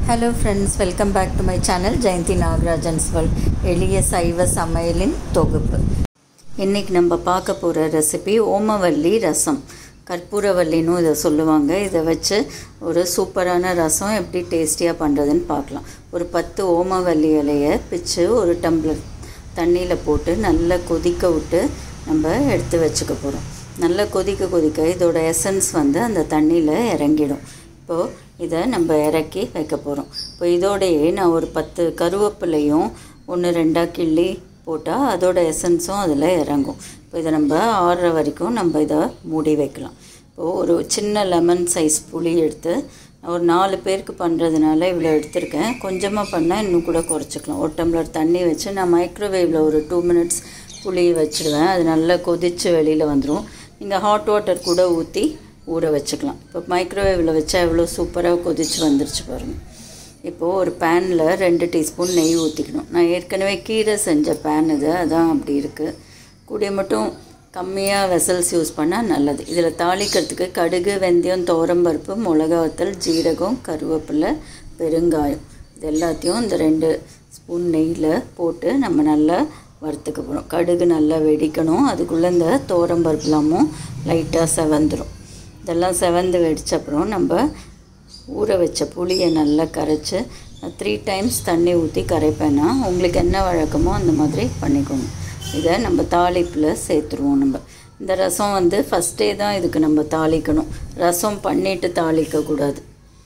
hello friends welcome back to my channel Jayanthi Nagarajan's world எளிய சைவ சமையலின் தொகுப்பு இன்றைக்கி நம்ம பார்க்க போகிற ரெசிபி ஓமவல்லி ரசம் கற்பூரவல்லின்னு இதை சொல்லுவாங்க இதை வச்சு ஒரு சூப்பரான ரசம் எப்படி டேஸ்டியாக பண்ணுறதுன்னு பார்க்கலாம் ஒரு பத்து ஓமவல்லி இலையை பிச்சு ஒரு டம்ளர் தண்ணியில் போட்டு நல்லா கொதிக்க விட்டு நம்ம எடுத்து வச்சுக்க போகிறோம் நல்லா கொதிக்க கொதிக்க இதோட எசன்ஸ் வந்து அந்த தண்ணியில் இறங்கிடும் இப்போது இதை நம்ம இறக்கி வைக்க போகிறோம் இப்போ இதோடையே நான் ஒரு பத்து கருவேப்பிலையும் ஒன்று ரெண்டாக கிள்ளி போட்டால் அதோட எசன்ஸும் அதில் இறங்கும் இப்போ இதை நம்ம ஆறுற வரைக்கும் நம்ம இதை மூடி வைக்கலாம் இப்போது ஒரு சின்ன லெமன் சைஸ் புளி எடுத்து நான் ஒரு நாலு பேருக்கு பண்ணுறதுனால இவ்வளோ எடுத்திருக்கேன் கொஞ்சமாக பண்ணால் இன்னும் கூட குறைச்சிக்கலாம் ஒரு டம்ளர் தண்ணி வச்சு நான் மைக்ரோவேவில் ஒரு டூ மினிட்ஸ் புளி வச்சுடுவேன் அது நல்லா கொதித்து வெளியில் வந்துடும் நீங்கள் ஹாட் வாட்டர் கூட ஊற்றி ஊற வச்சுக்கலாம் இப்போ மைக்ரோவேவில் வச்சா எவ்வளோ சூப்பராக கொதித்து வந்துருச்சு பாருங்கள் இப்போது ஒரு பேனில் ரெண்டு டீஸ்பூன் நெய் ஊற்றிக்கணும் நான் ஏற்கனவே கீரை செஞ்ச பேன் இது அதான் அப்படி இருக்குது கூடிய மட்டும் கம்மியாக வெசல்ஸ் யூஸ் பண்ணால் நல்லது இதில் தாளிக்கிறதுக்கு கடுகு வெந்தயம் துவரம்பருப்பு மிளகா வத்தல் ஜீரகம் கருவேப்பிலை பெருங்காயம் இது எல்லாத்தையும் இந்த ரெண்டு ஸ்பூன் நெய்யில் போட்டு நம்ம நல்லா வறுத்துக்க போகிறோம் கடுகு நல்லா வெடிக்கணும் அதுக்குள்ளே இந்த துவரம்பருப்புலாமும் லைட்டாக செவந்துடும் இதெல்லாம் செவந்து வெடித்த அப்புறம் நம்ம ஊற வச்ச புளியை நல்லா கரைச்சி த்ரீ டைம்ஸ் தண்ணி ஊற்றி கரைப்பேன்னா உங்களுக்கு என்ன வழக்கமோ அந்த மாதிரி பண்ணிக்கோங்க இதை நம்ம தாளிப்பில் சேர்த்துருவோம் நம்ம இந்த ரசம் வந்து ஃபஸ்ட்டே தான் இதுக்கு நம்ம தாளிக்கணும் ரசம் பண்ணிவிட்டு தாளிக்கக்கூடாது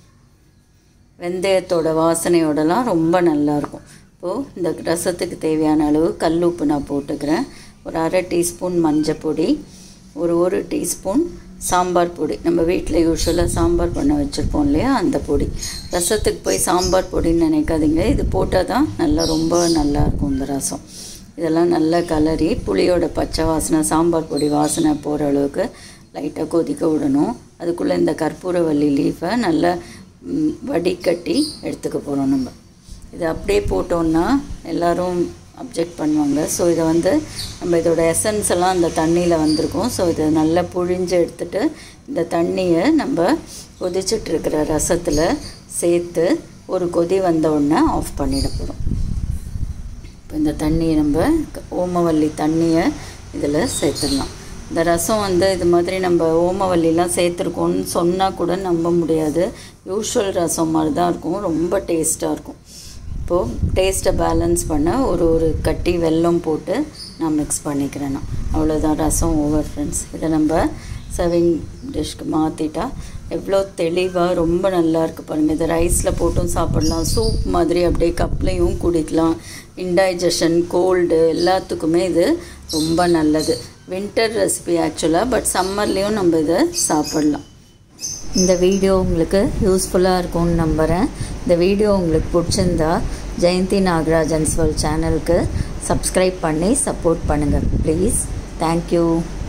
வெந்தயத்தோட வாசனையோடலாம் ரொம்ப நல்லாயிருக்கும் இப்போது இந்த ரசத்துக்கு தேவையான அளவு கல் உப்பு நான் போட்டுக்கிறேன் ஒரு அரை டீஸ்பூன் மஞ்சள் பொடி ஒரு ஒரு டீஸ்பூன் சாம்பார் பொடி நம்ம வீட்டில் யூஸ்வலாக சாம்பார் பண்ண வச்சுருப்போம் இல்லையா அந்த பொடி ரசத்துக்கு போய் சாம்பார் பொடின்னு நினைக்காதீங்க இது போட்டால் தான் நல்லா ரொம்ப நல்லாயிருக்கும் இந்த ரசம் இதெல்லாம் நல்லா கலரி புளியோட பச்சை வாசனை சாம்பார் பொடி வாசனை போகிற அளவுக்கு லைட்டாக கொதிக்க விடணும் அதுக்குள்ளே இந்த கற்பூரவல்லி லீஃபை நல்லா வடிகட்டி எடுத்துக்க போகிறோம் நம்ம இதை அப்படியே போட்டோன்னா எல்லோரும் அப்ஜெக்ட் பண்ணுவாங்க ஸோ இதை வந்து நம்ம இதோட எசன்ஸ் எல்லாம் அந்த தண்ணியில் வந்திருக்கும் ஸோ இதை நல்லா புழிஞ்சு எடுத்துகிட்டு இந்த தண்ணியை நம்ம கொதிச்சிட்ருக்கிற ரசத்தில் சேர்த்து ஒரு கொதி வந்த உடனே ஆஃப் பண்ணிட போகிறோம் இப்போ இந்த தண்ணியை நம்ம ஓமவல்லி தண்ணியை இதில் சேர்த்துடலாம் இந்த ரசம் வந்து இது மாதிரி நம்ம ஓமவல்லிலாம் சேர்த்துருக்கோன்னு சொன்னால் கூட நம்ப முடியாது யூஷுவல் ரசம் மாதிரி தான் இருக்கும் ரொம்ப டேஸ்ட்டாக இருக்கும் இப்போது டேஸ்ட்டை பேலன்ஸ் பண்ண ஒரு ஒரு கட்டி வெல்லம் போட்டு நான் மிக்ஸ் பண்ணிக்கிறேன் நான் அவ்வளோதான் ரசம் ஓவர் ஃப்ரெண்ட்ஸ் இதை நம்ம சர்விங் டிஷ்க்கு மாற்றிட்டா எவ்வளோ தெளிவாக ரொம்ப நல்லா இருக்குது பாருங்கள் இதை ரைஸில் போட்டும் சாப்பிடலாம் சூப் மாதிரி அப்படியே கப்லையும் குடிக்கலாம் இன்டைஜஷன் கோல்டு எல்லாத்துக்குமே இது ரொம்ப நல்லது வின்டர் ரெசிபி ஆக்சுவலாக பட் சம்மர்லேயும் நம்ம இதை சாப்பிட்லாம் இந்த வீடியோ உங்களுக்கு யூஸ்ஃபுல்லாக இருக்கும்னு நம்புகிறேன் இந்த வீடியோ உங்களுக்கு பிடிச்சிருந்தா ஜெயந்தி நாகராஜன்ஸ் வேர்ல்ட் சேனலுக்கு சப்ஸ்கிரைப் பண்ணி சப்போர்ட் பண்ணுங்கள் ப்ளீஸ் தேங்க்யூ